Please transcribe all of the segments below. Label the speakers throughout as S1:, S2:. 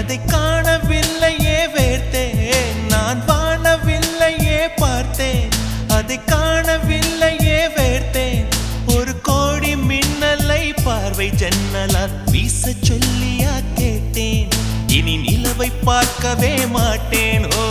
S1: அதை காணவில்லையே வேர்த்தேன் நான் வாழவில்லையே பார்த்தேன் அதை காணவில்லையே வேர்த்தேன் ஒரு கோடி மின்னலை பார்வை ஜன்னலால் வீச சொல்லியா கேட்டேன் இனி நிலவை பார்க்கவே மாட்டேன் ஓ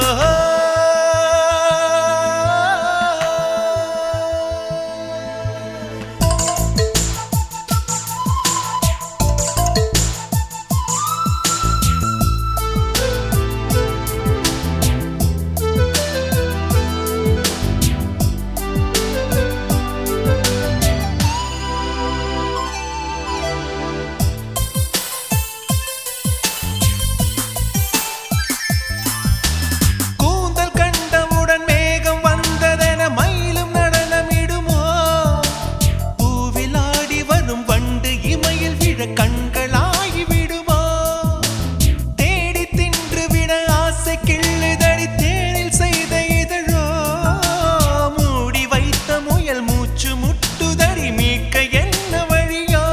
S1: கூந்தல் கண்டவுடன் மேகம் வந்ததென மயிலும் நடனமிடுமோ பூவில் ஆடி வரும் வண்டு இமையில் விழ கண்களாகி விடுமோ தேடி தின்று விட ஆசை கிள்ளுதடி தேனில் செய்த இதழோ மூடி வைத்த முயல் மூச்சு முட்டுதடி மீட்க என்ன வழியோ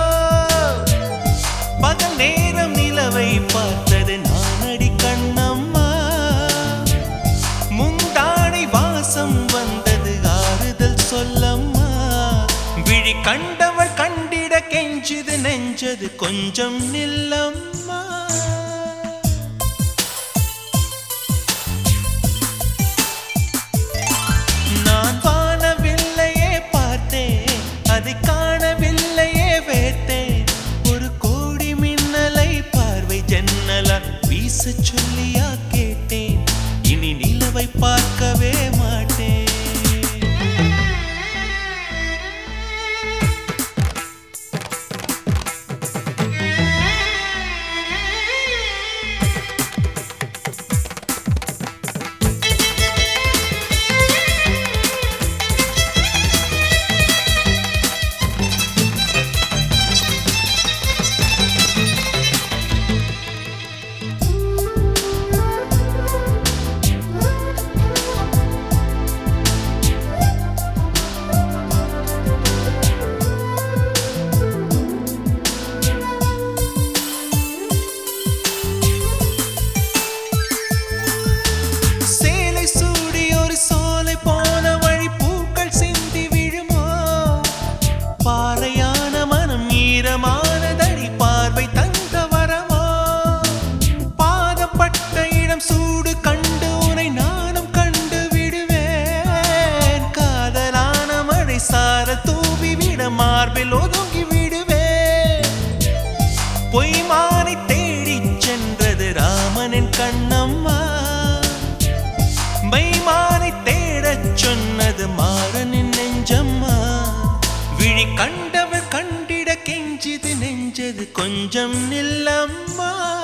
S1: பகல் நேரம் நிலவை பார்த்தது நானடி கண்ணம்மா முந்தானை வாசம் வந்தது ஆறுதல் சொல்லம்மா விழி கண்டவள் கண்டிட கெஞ்சுது நெஞ்சது கொஞ்சம் நில்லம்மா நான் வானவில்லையே பார்த்தேன் அதை காணவில்லையே வேர்த்தேன் ஒரு கோடி மின்னலை பார்வை ஜன்னலா வீச சொல்லியா கேட்டேன் இனி நிலவை பார்க்கவே மாட்டேன் சேலை சூடி ஒரு சோலை போன வழி பூக்கள் சிந்தி விழுமோ பாறையான மனம் ஈரமானதடி பார்வை தங்க வரமோ பாதப்பட்ட இடம் சூடு கண்டு உனை நானும் கண்டு விடுவேன் காதலான மழை சார தூவி விட மார்பில் ஒதுங்கி விடுவேன் பொய்மானை தேடிச் சென்றது ராமனின் கண்ணம்மா மைமானை தேடச் சொன்னது மாறனின் நெஞ்சம்மா விழி கண்டவள் கண்டிட கெஞ்சிது நெஞ்சது கொஞ்சம் நில்லம்மா